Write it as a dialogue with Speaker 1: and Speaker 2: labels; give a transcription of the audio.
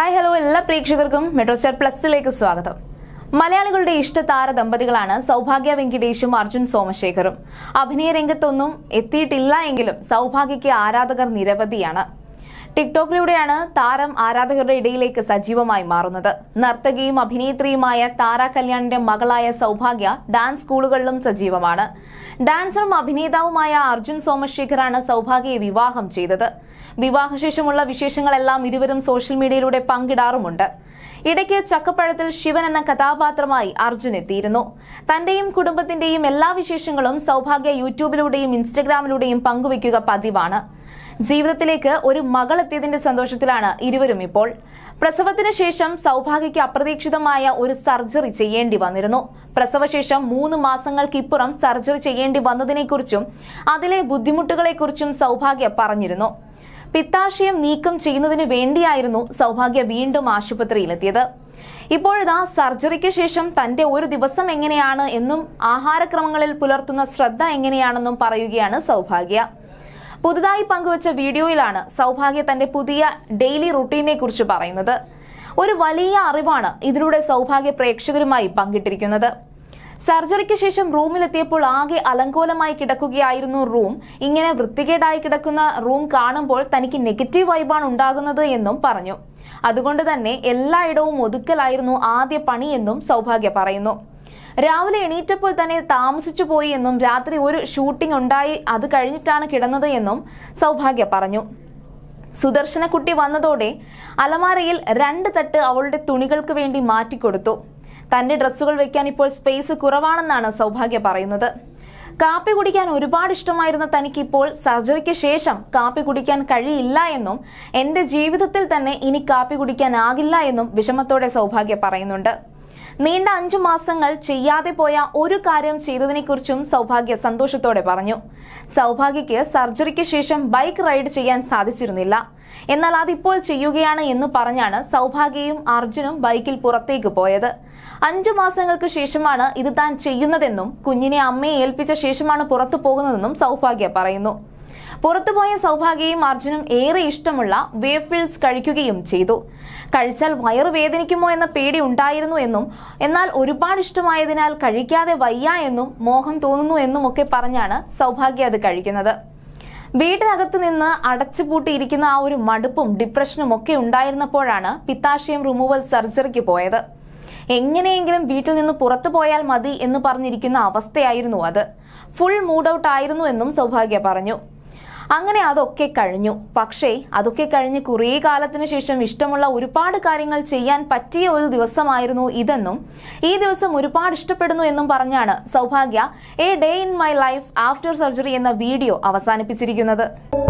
Speaker 1: hi hello എല്ലാ പ്രേക്ഷകർക്കും metro star പ്ലസിലേക്ക് സ്വാഗതം മലയാളികളുടെ ഇഷ്ട താര ദമ്പതികളാണ് സൗഭാഗ്യ വെങ്കിടേഷും അർജുൻ സോമശേഖറും അഭിനയ രംഗത്തൊന്നും എത്തിയിട്ടില്ല എങ്കിലും സൗഭാഗ്യയ്ക്ക് ആരാധകർ നിരവധിയാണ് ടിക്ടോക്കിലൂടെയാണ് താരം ആരാധകരുടെ ഇടയിലേക്ക് സജീവമായി മാറുന്നത് നർത്തകിയും അഭിനേത്രിയുമായ താര കല്യാണിന്റെ മകളായ സൗഭാഗ്യ ഡാൻസ് സ്കൂളുകളിലും സജീവമാണ് ഡാൻസറും അഭിനേതാവുമായ അർജുൻ സോമശേഖറാണ് സൗഭാഗ്യയെ വിവാഹം ചെയ്തത് വിവാഹശേഷമുള്ള വിശേഷങ്ങളെല്ലാം ഇരുവരും സോഷ്യൽ മീഡിയയിലൂടെ പങ്കിടാറുമുണ്ട് ഇടയ്ക്ക് ചക്കപ്പഴത്തിൽ ശിവൻ എന്ന കഥാപാത്രമായി അർജുൻ എത്തിയിരുന്നു തന്റെയും കുടുംബത്തിന്റെയും എല്ലാ വിശേഷങ്ങളും സൗഭാഗ്യ യൂട്യൂബിലൂടെയും ഇൻസ്റ്റഗ്രാമിലൂടെയും പങ്കുവയ്ക്കുക പതിവാണ് ജീവിതത്തിലേക്ക് ഒരു മകൾ എത്തിയതിന്റെ സന്തോഷത്തിലാണ് ഇരുവരും ഇപ്പോൾ പ്രസവത്തിന് ശേഷം സൗഭാഗ്യയ്ക്ക് അപ്രതീക്ഷിതമായ ഒരു സർജറി ചെയ്യേണ്ടി വന്നിരുന്നു പ്രസവശേഷം മൂന്ന് മാസങ്ങൾക്കിപ്പുറം സർജറി ചെയ്യേണ്ടി വന്നതിനെക്കുറിച്ചും അതിലെ ബുദ്ധിമുട്ടുകളെക്കുറിച്ചും സൗഭാഗ്യ പറഞ്ഞിരുന്നു പിത്താശയം നീക്കം ചെയ്യുന്നതിന് വേണ്ടിയായിരുന്നു സൗഭാഗ്യ വീണ്ടും ആശുപത്രിയിലെത്തിയത് ഇപ്പോഴിതാ സർജറിക്ക് ശേഷം തന്റെ ഒരു ദിവസം എങ്ങനെയാണ് എന്നും ആഹാരക്രമങ്ങളിൽ പുലർത്തുന്ന ശ്രദ്ധ എങ്ങനെയാണെന്നും പറയുകയാണ് സൗഭാഗ്യ പുതുതായി പങ്കുവച്ച വീഡിയോയിലാണ് സൗഭാഗ്യ തന്റെ പുതിയ ഡെയിലി റുട്ടീനെ കുറിച്ച് പറയുന്നത് ഒരു വലിയ അറിവാണ് ഇതിലൂടെ സൗഭാഗ്യ പ്രേക്ഷകരുമായി പങ്കിട്ടിരിക്കുന്നത് സർജറിക്ക് ശേഷം റൂമിലെത്തിയപ്പോൾ ആകെ അലങ്കോലമായി കിടക്കുകയായിരുന്നു റൂം ഇങ്ങനെ വൃത്തികേടായി കിടക്കുന്ന റൂം കാണുമ്പോൾ തനിക്ക് നെഗറ്റീവ് വൈബാണ് ഉണ്ടാകുന്നത് എന്നും പറഞ്ഞു അതുകൊണ്ട് തന്നെ എല്ലായിടവും ഒതുക്കലായിരുന്നു ആദ്യ പണി എന്നും സൗഭാഗ്യ പറയുന്നു രാവിലെ എണീറ്റപ്പോൾ തന്നെ താമസിച്ചു പോയി എന്നും രാത്രി ഒരു ഷൂട്ടിംഗ് ഉണ്ടായി അത് കഴിഞ്ഞിട്ടാണ് കിടന്നത് എന്നും സൗഭാഗ്യ പറഞ്ഞു സുദർശനക്കുട്ടി വന്നതോടെ അലമാരയിൽ രണ്ട് തട്ട് അവളുടെ തുണികൾക്ക് വേണ്ടി മാറ്റിക്കൊടുത്തു തന്റെ ഡ്രസ്സുകൾ വെക്കാൻ ഇപ്പോൾ സ്പേസ് കുറവാണെന്നാണ് സൗഭാഗ്യ പറയുന്നത് കാപ്പി കുടിക്കാൻ ഒരുപാട് ഇഷ്ടമായിരുന്ന തനിക്ക് ഇപ്പോൾ സർജറിക്ക് ശേഷം കാപ്പി കുടിക്കാൻ കഴിയില്ല എന്നും എന്റെ ജീവിതത്തിൽ തന്നെ ഇനി കാപ്പി കുടിക്കാനാകില്ല എന്നും വിഷമത്തോടെ സൗഭാഗ്യ പറയുന്നുണ്ട് നീണ്ട അഞ്ചു മാസങ്ങൾ ചെയ്യാതെ പോയ ഒരു കാര്യം ചെയ്തതിനെക്കുറിച്ചും സൗഭാഗ്യ സന്തോഷത്തോടെ പറഞ്ഞു സൗഭാഗ്യയ്ക്ക് സർജറിക്ക് ശേഷം ബൈക്ക് റൈഡ് ചെയ്യാൻ സാധിച്ചിരുന്നില്ല എന്നാൽ അതിപ്പോൾ ചെയ്യുകയാണ് എന്ന് പറഞ്ഞാണ് സൗഭാഗ്യയും അർജുനും ബൈക്കിൽ പുറത്തേക്ക് പോയത് അഞ്ചു മാസങ്ങൾക്ക് ശേഷമാണ് ഇത് താൻ ചെയ്യുന്നതെന്നും കുഞ്ഞിനെ അമ്മയെ ഏൽപ്പിച്ച ശേഷമാണ് പുറത്തു പോകുന്നതെന്നും സൗഭാഗ്യ പറയുന്നു പുറത്തുപോയ സൗഭാഗ്യയും അർജുനും ഏറെ ഇഷ്ടമുള്ള വേഫിൾസ് കഴിക്കുകയും ചെയ്തു കഴിച്ചാൽ വയറു വേദനിക്കുമോ എന്ന പേടി ഉണ്ടായിരുന്നു എന്നും എന്നാൽ ഒരുപാട് ഇഷ്ടമായതിനാൽ കഴിക്കാതെ വയ്യ എന്നും മോഹം തോന്നുന്നു എന്നും ഒക്കെ പറഞ്ഞാണ് സൗഭാഗ്യ അത് കഴിക്കുന്നത് വീട്ടിനകത്ത് നിന്ന് അടച്ചുപൂട്ടിയിരിക്കുന്ന ആ ഒരു മടുപ്പും ഡിപ്രഷനും ഒക്കെ ഉണ്ടായിരുന്നപ്പോഴാണ് പിത്താശയം റിമൂവൽ സർജറിക്ക് പോയത് എങ്ങനെയെങ്കിലും വീട്ടിൽ നിന്ന് പുറത്തു പോയാൽ മതി എന്ന് പറഞ്ഞിരിക്കുന്ന അവസ്ഥയായിരുന്നു അത് ഫുൾ മൂഡ് ഔട്ട് ആയിരുന്നു എന്നും സൗഭാഗ്യ പറഞ്ഞു അങ്ങനെ അതൊക്കെ കഴിഞ്ഞു പക്ഷേ അതൊക്കെ കഴിഞ്ഞ് കുറേ കാലത്തിന് ശേഷം ഇഷ്ടമുള്ള ഒരുപാട് കാര്യങ്ങൾ ചെയ്യാൻ പറ്റിയ ഒരു ദിവസമായിരുന്നു ഇതെന്നും ഈ ദിവസം ഒരുപാട് ഇഷ്ടപ്പെടുന്നു എന്നും പറഞ്ഞാണ് Sowbhagya a day in my life after surgery എന്ന വീഡിയോ അവസാനിപ്പിച്ചിരിക്കുന്നത്